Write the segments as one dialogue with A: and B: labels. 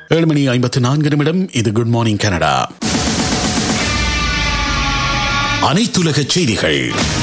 A: ஏழு மணி ஐம்பத்தி நான்கு நிமிடம் இது குட் மார்னிங் கனடா அனைத்துலக செய்திகள்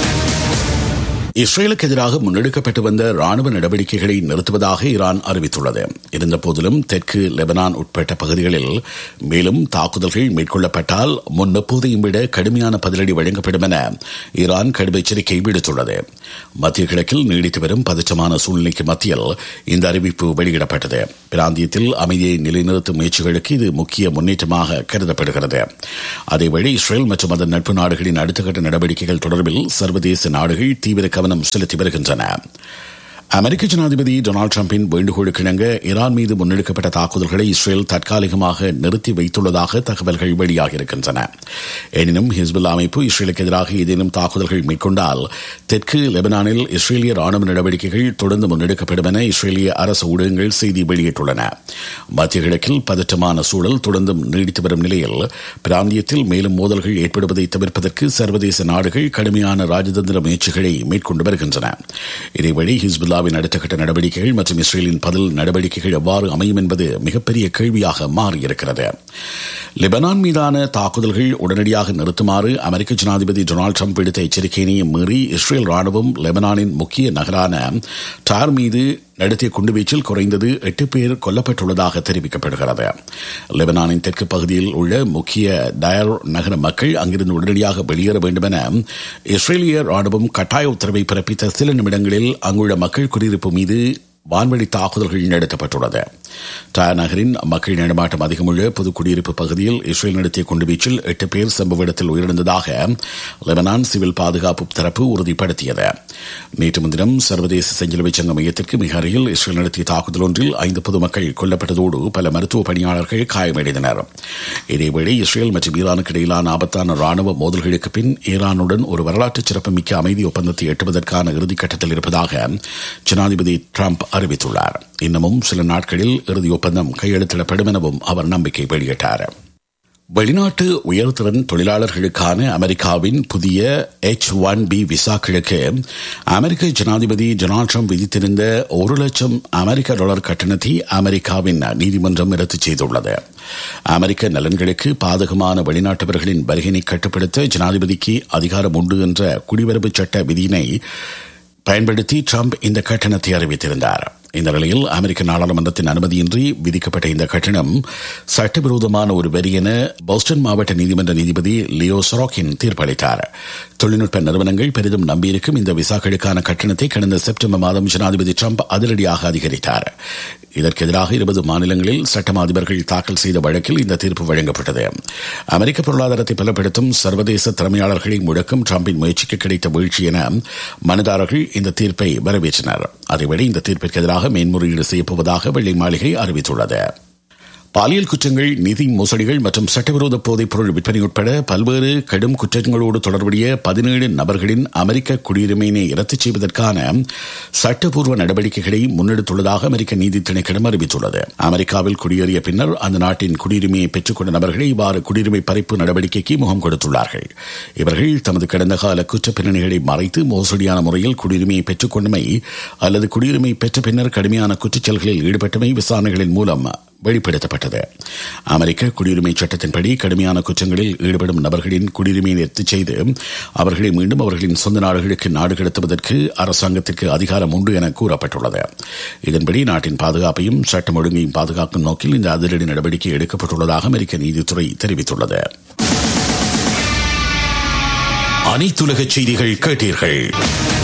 A: இஸ்ரேலுக்கு எதிராக முன்னெடுக்கப்பட்டு வந்த ராணுவ நடவடிக்கைகளை நிறுத்துவதாக ஈரான் அறிவித்துள்ளது இருந்தபோதிலும் தெற்கு லெபனான் உட்பட்ட பகுதிகளில் மேலும் தாக்குதல்கள் மேற்கொள்ளப்பட்டால் முன் எப்போதையும் விட கடுமையான பதிலடி வழங்கப்படும் என ஈரான் கடும் எச்சரிக்கை விடுத்துள்ளது மத்திய கிழக்கில் நீடித்து வரும் பதற்றமான சூழ்நிலைக்கு மத்தியில் இந்த அறிவிப்பு வெளியிடப்பட்டது பிராந்தியத்தில் அமைதியை நிலைநிறுத்தும் முயற்சிகளுக்கு இது முக்கிய முன்னேற்றமாக கருதப்படுகிறது அதேவேளை இஸ்ரேல் மற்றும் அதன் நட்பு நாடுகளின் அடுத்த கட்ட நடவடிக்கைகள் தொடர்பில் சர்வதேச நாடுகள் தீவிர கவனம் செலுத்தி வருகின்றன அமெரிக்க ஜனாதிபதி டொனால்டு டிரம்பின் வேண்டுகோளுக்கு இணங்க ஈரான் மீது முன்னெடுக்கப்பட்ட தாக்குதல்களை இஸ்ரேல் தற்காலிகமாக நிறுத்தி வைத்துள்ளதாக தகவல்கள் வெளியாகியிருக்கின்றன எனினும் ஹிஸ்புல்லா அமைப்பு இஸ்ரேலுக்கு எதிராக ஏதேனும் தாக்குதல்கள் மேற்கொண்டால் தெற்கு லெபனானில் இஸ்ரேலிய ராணுவ நடவடிக்கைகள் தொடர்ந்து முன்னெடுக்கப்படும் என இஸ்ரேலிய அரசு ஊடகங்கள் செய்தி வெளியிட்டுள்ளன மத்திய கிழக்கில் பதற்றமான சூழல் தொடர்ந்தும் நீடித்து வரும் நிலையில் பிராந்தியத்தில் மேலும் மோதல்கள் ஏற்படுவதை தவிர்ப்பதற்கு சர்வதேச நாடுகள் கடுமையான ராஜதந்திர முயற்சிகளை மேற்கொண்டு வருகின்றன இதேவழி ஹிஸ்புல்லா ஹிஸ்புல்லாவின் அடுத்த கட்ட நடவடிக்கைகள் மற்றும் இஸ்ரேலின் பதில் நடவடிக்கைகள் எவ்வாறு அமையும் என்பது மிகப்பெரிய கேள்வியாக மாறியிருக்கிறது லெபனான் மீதான தாக்குதல்கள் உடனடியாக நிறுத்துமாறு அமெரிக்க ஜனாதிபதி டொனால்டு ட்ரம்ப் விடுத்த எச்சரிக்கையினையும் மீறி இஸ்ரேல் ராணுவம் லெபனானின் முக்கிய நகரான டார் மீது நடத்திய குண்டுவீச்சில் குறைந்தது எட்டு பேர் கொல்லப்பட்டுள்ளதாக தெரிவிக்கப்படுகிறது லெபனானின் தெற்கு பகுதியில் உள்ள முக்கிய டயர் நகர மக்கள் அங்கிருந்து உடனடியாக வெளியேற வேண்டும் என இஸ்ரேலிய ராணுவம் கட்டாய உத்தரவை பிறப்பித்த சில நிமிடங்களில் அங்குள்ள மக்கள் குடியிருப்பு மீது வான்வழி தாக்குதல்கள் நடத்தப்பட்டுள்ளது டயர் நகரின் மக்கள் நடமாட்டம் அதிகமுள்ள பொது குடியிருப்பு பகுதியில் இஸ்ரேல் நடத்திய குண்டுவீச்சில் எட்டு பேர் சம்பவ இடத்தில் உயிரிழந்ததாக லெபனான் சிவில் பாதுகாப்பு தரப்பு உறுதிப்படுத்தியது நேற்று முன்தினம் சர்வதேச செஞ்சிலுவை சங்க மையத்திற்கு மிக அருகில் இஸ்ரேல் நடத்திய தாக்குதல் ஒன்றில் ஐந்து பொதுமக்கள் கொல்லப்பட்டதோடு பல மருத்துவ பணியாளர்கள் காயமடைந்தனர் இதேவேளை இஸ்ரேல் மற்றும் ஈரானுக்கு இடையிலான ஆபத்தான ராணுவ மோதல்களுக்கு பின் ஈரானுடன் ஒரு வரலாற்று சிறப்புமிக்க அமைதி ஒப்பந்தத்தை எட்டுவதற்கான இறுதிக்கட்டத்தில் இருப்பதாக ஜனாதிபதி டிரம்ப் அறிவித்துள்ளார் இன்னமும் சில நாட்களில் இறுதி ஒப்பந்தம் கையெழுத்திடப்படும் எனவும் அவர் நம்பிக்கை வெளியிட்டார் வெளிநாட்டு உயர்திறன் தொழிலாளர்களுக்கான அமெரிக்காவின் புதிய எச் ஒன் பி விசாக்களுக்கு அமெரிக்க ஜனாதிபதி டொனால்டு ட்ரம்ப் விதித்திருந்த ஒரு லட்சம் அமெரிக்க டாலர் கட்டணத்தை அமெரிக்காவின் நீதிமன்றம் ரத்து செய்துள்ளது அமெரிக்க நலன்களுக்கு பாதகமான வெளிநாட்டவர்களின் வருகையை கட்டுப்படுத்த ஜனாதிபதிக்கு அதிகாரம் உண்டு என்ற குடிவரவு சட்ட விதியினை பயன்படுத்தி ட்ரம்ப் இந்த கட்டணத்தை அறிவித்திருந்தார் இந்த நிலையில் அமெரிக்க நாடாளுமன்றத்தின் அனுமதியின்றி விதிக்கப்பட்ட இந்த கட்டணம் சட்டவிரோதமான ஒரு வரி என போஸ்டன் மாவட்ட நீதிமன்ற நீதிபதி லியோ சொராக்கின் தீர்ப்பளித்தார் தொழில்நுட்ப நிறுவனங்கள் பெரிதும் நம்பியிருக்கும் இந்த விசாக்களுக்கான கட்டணத்தை கடந்த செப்டம்பர் மாதம் ஜனாதிபதி ட்ரம்ப் அதிரடியாக அதிகரித்தார் இதற்கு எதிராக இருபது மாநிலங்களில் சட்டமா அதிபர்கள் தாக்கல் செய்த வழக்கில் இந்த தீர்ப்பு வழங்கப்பட்டது அமெரிக்க பொருளாதாரத்தை பலப்படுத்தும் சர்வதேச திறமையாளர்களை முடக்கும் டிரம்பின் முயற்சிக்கு கிடைத்த வீழ்ச்சி என மனுதாரர்கள் இந்த தீர்ப்பை வரவேற்றனர் அதேவேளை இந்த தீர்ப்பிற்கு எதிராக மேன்முறையீடு செய்யப்போவதாக வெள்ளை மாளிகை அறிவித்துள்ளது பாலியல் குற்றங்கள் நிதி மோசடிகள் மற்றும் சட்டவிரோத போதைப் பொருள் விற்பனை உட்பட பல்வேறு கடும் குற்றங்களோடு தொடர்புடைய பதினேழு நபர்களின் அமெரிக்க குடியுரிமையினை ரத்து செய்வதற்கான சட்டப்பூர்வ நடவடிக்கைகளை முன்னெடுத்துள்ளதாக அமெரிக்க நீதி திணைக்களம் அறிவித்துள்ளது அமெரிக்காவில் குடியேறிய பின்னர் அந்த நாட்டின் குடியுரிமையை பெற்றுக்கொண்ட நபர்கள் இவ்வாறு குடியுரிமை பறிப்பு நடவடிக்கைக்கு முகம் கொடுத்துள்ளார்கள் இவர்கள் தமது கடந்த கால குற்ற பின்னணிகளை மறைத்து மோசடியான முறையில் குடியுரிமையை பெற்றுக்கொண்டமை அல்லது குடியுரிமை பெற்ற பின்னர் கடுமையான குற்றச்செயல்களில் ஈடுபட்டமை விசாரணைகளின் மூலம் வெளிப்படுத்தப்பட்டது அமெரிக்க குடியுரிமை சட்டத்தின்படி கடுமையான குற்றங்களில் ஈடுபடும் நபர்களின் குடியுரிமையை ரத்து செய்து அவர்களை மீண்டும் அவர்களின் சொந்த நாடுகளுக்கு நாடு கடத்துவதற்கு அரசாங்கத்திற்கு அதிகாரம் உண்டு என கூறப்பட்டுள்ளது இதன்படி நாட்டின் பாதுகாப்பையும் சட்டம் ஒழுங்கையும் பாதுகாக்கும் நோக்கில் இந்த அதிரடி நடவடிக்கை எடுக்கப்பட்டுள்ளதாக அமெரிக்க நீதித்துறை தெரிவித்துள்ளது அனைத்துலக செய்திகள் கேட்டீர்கள்